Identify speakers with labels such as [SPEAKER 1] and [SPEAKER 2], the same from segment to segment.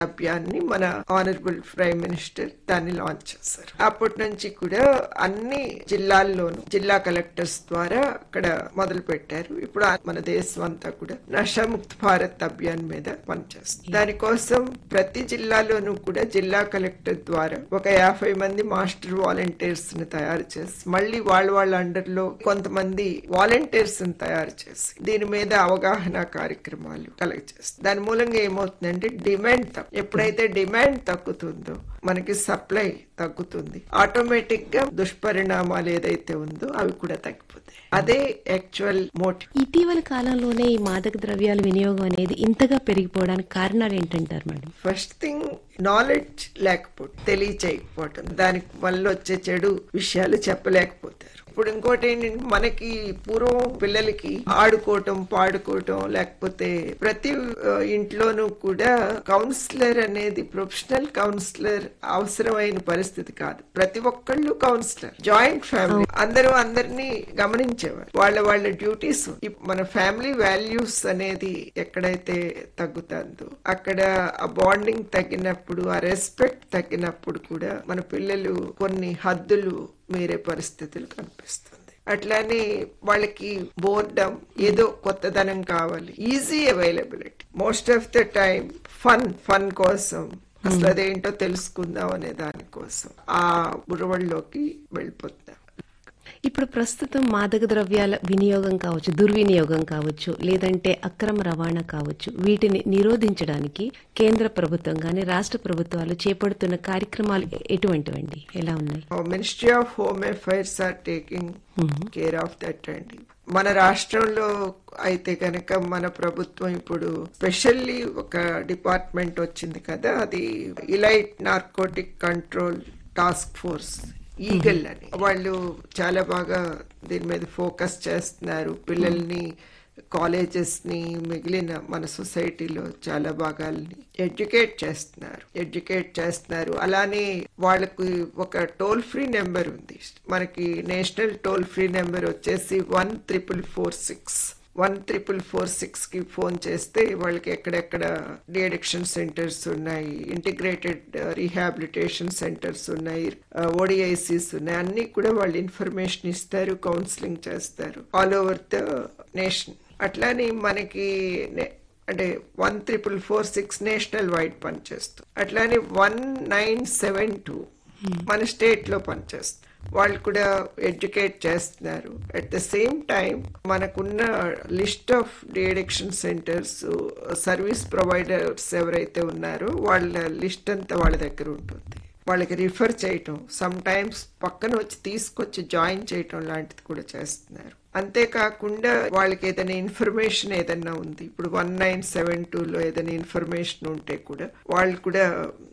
[SPEAKER 1] అభియాన్ని మన honourable prime minister దాన్ని launch చేశారు అప్పటి నుంచి కూడా అన్ని జిల్లాల్లోనూ జిల్లా కలెక్టర్స్ ద్వారా అక్కడ మొదలు పెట్టారు ఇప్పుడు ఆ- మన దేశం అంతా కూడా నషాముక్త భారత్ అభియాన్ మీద పనిచేస్తుంది దానికోసం ప్రతి జిల్లాలోనూ కూడా జిల్లా కలెక్టర్ ద్వారా ఒక యాభై మంది మాస్టర్ వాలంటీర్స్ ని తయారు చేసి మళ్ళీ వాళ్ళ వాళ్ళ అండర్ లో కొంతమంది వాలంటీర్స్ ని తయారు చేసి దీని మీద అవగాహన కార్యక్రమాలు కలెక్ట్ చేస్తారు దాని మూలంగా ఏమవుతుందంటే డిమాండ్ తగ్గు ఎప్పుడైతే డిమాండ్ తగ్గుతుందో మనకి సప్లై తగ్గుతుంది ఆటోమేటిక్ గా దుష్పరిణామాలు ఏదైతే ఉందో అవి కూడా తగ్గిపోతాయి అదే యాక్చువల్ మోటివ్
[SPEAKER 2] ఇటీవల కాలంలోనే ఈ మాదక ద్రవ్యాల వినియోగం అనేది ఇంతగా పెరిగిపోవడానికి కారణాలు ఏంటంటారు మేడం
[SPEAKER 1] ఫస్ట్ థింగ్ నాలెడ్జ్ లేకపోవడం తెలియచేయకపోవటం దానికి వల్ల వచ్చే చెడు విషయాలు చెప్పలేకపోతారు ఇప్పుడు ఇంకోటి ఏంటంటే మనకి పూర్వం పిల్లలకి ఆడుకోవటం పాడుకోవటం లేకపోతే ప్రతి ఆ, ఇంట్లోనూ కూడా కౌన్సిలర్ అనేది ప్రొఫెషనల్ కౌన్సిలర్ అవసరమైన పరిస్థితి కాదు ప్రతి ఒక్కళ్ళు కౌన్సిలర్ జాయింట్ ఫ్యామిలీ అందరూ అందరినీ గమనించేవారు వాళ్ళ వాళ్ళ డ్యూటీస్ మన ఫ్యామిలీ వాల్యూస్ అనేది ఎక్కడైతే తగ్గుతుందో అక్కడ ఆ బాండింగ్ తగ్గినప్పుడు ఆ రెస్పెక్ట్ తగ్గినప్పుడు కూడా మన పిల్లలు కొన్ని హద్దులు మీరే పరిస్థితులు కనిపిస్తుంది అట్లానే వాళ్ళకి బోర్డమ్ ఏదో కొత్తదనం కావాలి easy availability most of the time fun fun కోసం అసలు అదేంటో తెలుసుకుందాం అనే దానికోసం ఆ బురవల్లోకి వెళ్ళిపోతున్నాం
[SPEAKER 2] ఇప్పుడు ప్రస్తుతం మాదక ద్రవ్యాల వినియోగం కావచ్చు దుర్వినియోగం కావచ్చు లేదంటే అక్రమ రవాణా కావచ్చు వీటిని నిరోధించడానికి కేంద్ర ప్రభుత్వం గాని రాష్ట్ర ప్రభుత్వాలు చేపడుతున్న కార్యక్రమాలు ఎటువంటివండి ఎలా ఉన్నాయి
[SPEAKER 1] ministry of home affairs are taking care of that అండి మన రాష్ట్రంలో అయితే కనుక మన ప్రభుత్వం ఇప్పుడు స్పెషల్లీ ఒక డిపార్ట్మెంట్ వచ్చింది కదా అది elite narcotic control task force Eagle అని వాళ్ళు చాలా బాగా దీని మీద ఫోకస్ చేస్తున్నారు పిల్లల్ని కాలేజెస్ ని మిగిలిన మన సొసైటీలో చాలా భాగాల్ని ఎడ్యుకేట్ చేస్తున్నారు ఎడ్యుకేట్ చేస్తున్నారు అలానే వాళ్ళకి ఒక టోల్ ఫ్రీ నెంబర్ ఉంది మనకి నేషనల్ టోల్ ఫ్రీ నెంబర్ వచ్చేసి one triple four six one triple four six కి ఫోన్ చేస్తే వాళ్ళకి ఎక్కడెక్కడ డిఅడిక్షన్ సెంటర్స్ ఉన్నాయి ఇంటిగ్రేటెడ్ రీహాబిలిటేషన్ సెంటర్స్ ఉన్నాయి ఓడిఐసిస్ ఉన్నాయి అన్ని కూడా వాళ్ళు ఇన్ఫర్మేషన్ ఇస్తారు కౌన్సిలింగ్ చేస్తారు ఆల్ ఓవర్ ద నేషన్ అట్లానే మనకి నే- అంటే one triple four six national wide పనిచేస్తుంది అట్లానే వన్ నైన్ సెవెన్ టూ మన స్టేట్ లో పనిచేస్తుంది వాళ్ళు కూడా ఎడ్యుకేట్ చేస్తున్నారు అట్ ద సేమ్ టైం మనకున్న list of de-addiction centres service providers ఎవరైతే ఉన్నారో వాళ్ళ లిస్ట్ అంతా వాళ్ళ దగ్గర ఉంటుంది వాళ్ళకి రిఫర్ చేయటం సమ్ టైమ్స్ పక్కన వచ్చి తీసుకొచ్చి జాయిన్ చేయటం లాంటిది కూడా చేస్తున్నారు అంతేకాకుండా వాళ్ళకి ఏదైనా ఇన్ఫర్మేషన్ ఏదైనా ఉంది ఇప్పుడు వన్ నైన్ సెవెన్ లో ఏదైనా ఇన్ఫర్మేషన్ ఉంటే కూడా వాళ్ళు కూడా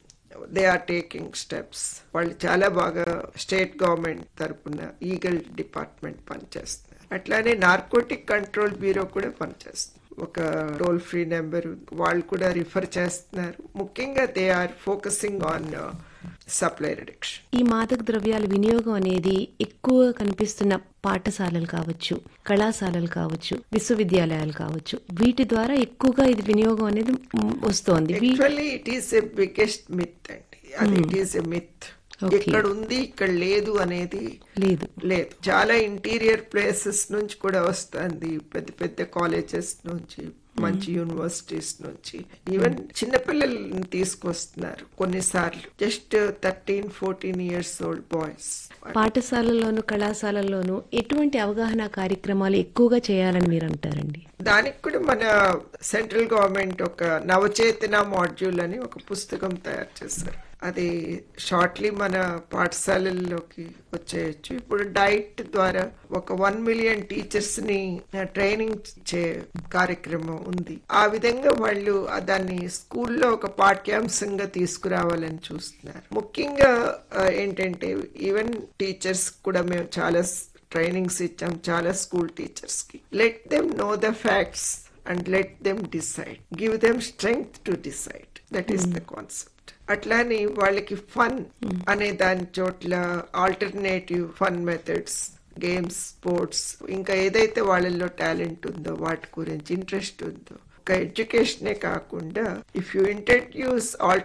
[SPEAKER 1] దే ఆర్ టేకింగ్ స్టెప్స్ వాళ్ళు చాలా బాగా స్టేట్ గవర్నమెంట్ తరపున ఈగల్ డిపార్ట్మెంట్ పనిచేస్తున్నారు అట్లానే నార్కోటిక్ కంట్రోల్ బ్యూరో కూడా పనిచేస్తుంది ఒక టోల్ ఫ్రీ నెంబర్ వాళ్ళు కూడా రిఫర్ చేస్తున్నారు ముఖ్యంగా they are focusing on supply reduction
[SPEAKER 2] ఈ మాదక ద్రవ్యాల వినియోగం అనేది ఎక్కువ కనిపిస్తున్న పాఠశాలలు కావచ్చు కళాశాలలు కావచ్చు విశ్వవిద్యాలయాలు కావచ్చు వీటి ద్వారా ఎక్కువగా ఇది వినియోగం అనేది మ్, వస్తోంది వీ-
[SPEAKER 1] actually it is a biggest myth అండి అది it is a myth
[SPEAKER 2] Okay.
[SPEAKER 1] ఇక్కడ ఉంది ఇక్కడ లేదు అనేది
[SPEAKER 2] లేదు
[SPEAKER 1] లేదు చాలా ఇంటీరియర్ ప్లేసెస్ నుంచి కూడా వస్తుంది పెద్ద పెద్ద కాలేజెస్ నుంచి మంచి యూనివర్సిటీస్ నుంచి ఈవెన్ చిన్నపిల్లల్ని తీసుకొస్తున్నారు కొన్నిసార్లు just thirteen fourteen years old boys
[SPEAKER 2] పాఠశాలల్లోనూ కళాశాలల్లోనూ ఎటువంటి అవగాహన కార్యక్రమాలు ఎక్కువగా చేయాలని మీరు అంటారండి
[SPEAKER 1] దానికి కూడా మన సెంట్రల్ గవర్నమెంట్ ఒక నవచేతన మాడ్యూల్ అని ఒక పుస్తకం తయారు చేశారు అది షార్ట్లీ మన పాఠశాలల్లోకి వచ్చేయచ్చు ఇప్పుడు డైట్ ద్వారా ఒక వన్ మిలియన్ టీచర్స్ ని ట్రైనింగ్ ఇచ్చే కార్యక్రమం ఉంది ఆ విధంగా వాళ్ళు ఆ దాన్ని స్కూల్లో ఒక పాఠ్యాంశంగా తీసుకురావాలని చూస్తున్నారు ముఖ్యంగా ఆ, ఏంటంటే ఈవెన్ టీచర్స్ కూడా మేము చాలా ట్రైనింగ్స్ ఇచ్చాం చాలా స్కూల్ టీచర్స్ కి let them know the facts and let them decide give them strength to decide that is the concept అట్లానే వాళ్ళకి ఫన్ అనే దాని చోట్ల alternative fun methods games sports ఇంకా ఏదైతే వాళ్ళల్లో టాలెంట్ ఉందో వాటి గురించి ఇంట్రెస్ట్ ఉందో ఒక ఎడ్యుకేషనే కాకుండా ఇఫ్ యూ ఇంట్రడ్యూస్ ఆల్